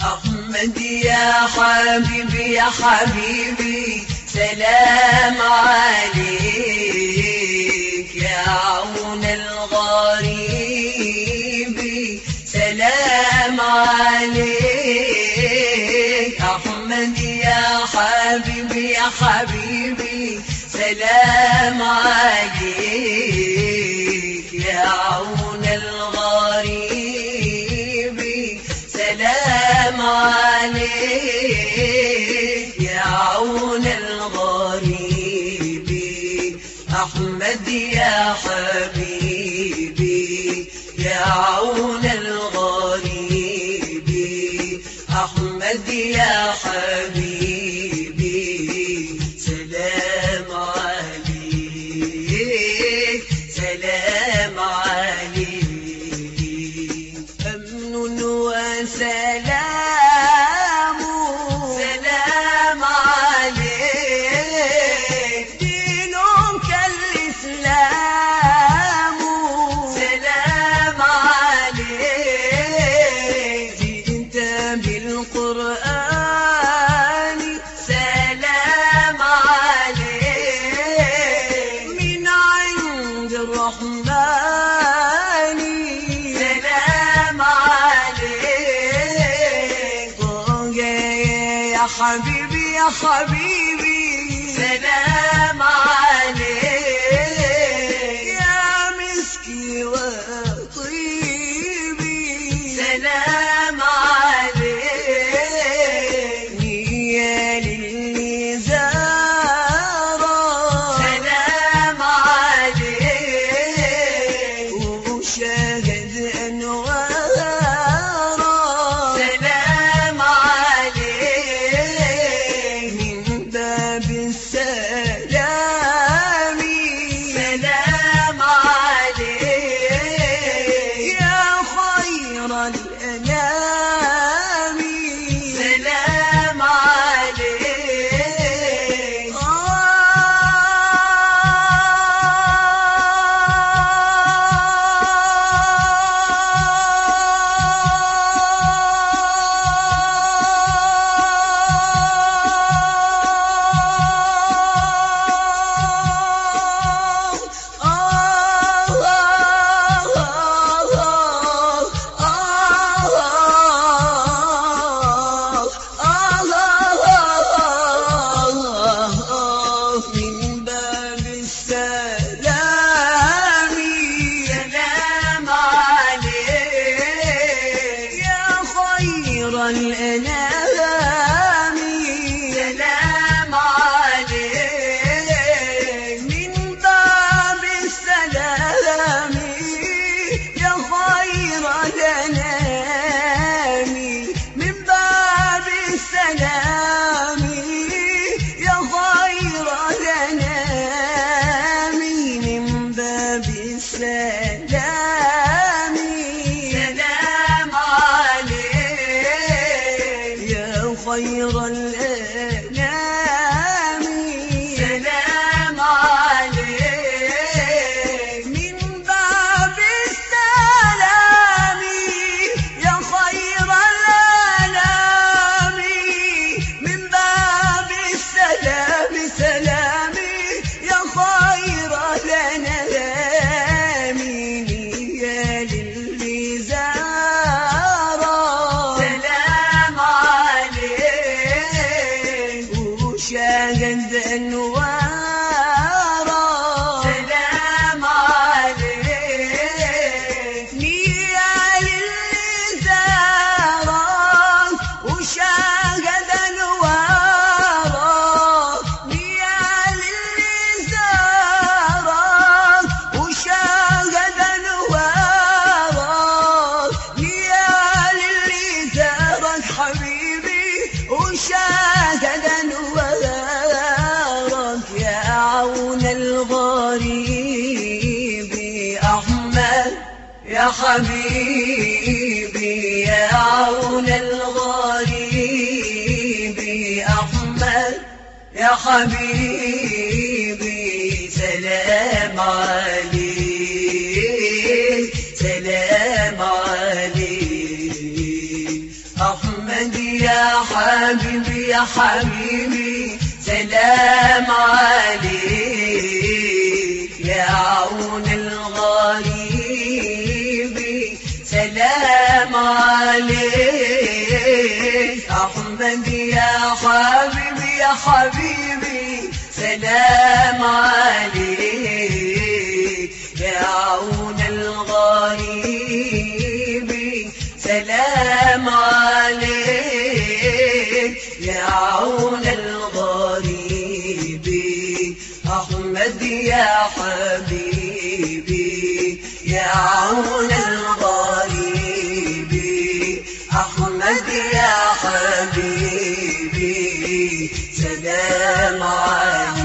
أحمد يا حبيبي يا حبيبي سلام عليك يا عون الغريب سلام عليك أحمد يا حبيبي يا حبيبي سلام عليك يا عون الغريب سلام عليك يا عون الغريب أحمد يا حبيبي يا عون الغريب أحمد يا حبيبي سلام عليك سلام عليك أمن وسلام سلام عليك دينك الإسلام سلام عليك جئت بالقرآن سلام عليك من عند الرحمن سلام عليك طه يا حبيبي يا حبيبي سلام عليك يا مسكي وطيبي سلام عليك يا للي زارا سلام عليك وشاهد أنوارا سلام عليك من باب السلام سلام عليك يا خير الأنام سلام عليك من باب السلام سلام عليك يا خير الأنام سلام عليك من باب السلام يا خير الأنام من باب السلام يا خير الأنام من باب السلام سلام عليك يا خير الأنام سلام عليك من باب السلام يا خير الأنام من باب السلام سلامي يا خير الأنام يا للي زارا سلام عليك وشاهد أنوارا سلام عليك يا للي زارا وشاهد أنوارا يا للي زارا وشاهد أنوارا يا للي زارك حبيبي وشاهد أنوارك يا عون الغريب أحمد يا حبيبي يا عون الغريب أحمد يا حبيبي سلام عليك سلام عليك أحمد أحمد يا حبيبي يا حبيبي سلام عليك يا عون الغريب سلام عليك أحمد يا حبيبي يا حبيبي سلام عليك يا عون الغريب سلام عليك يا عون الغريب أحمد يا حبيبي يا عون الغريب أحمد يا حبيبي سلام عليك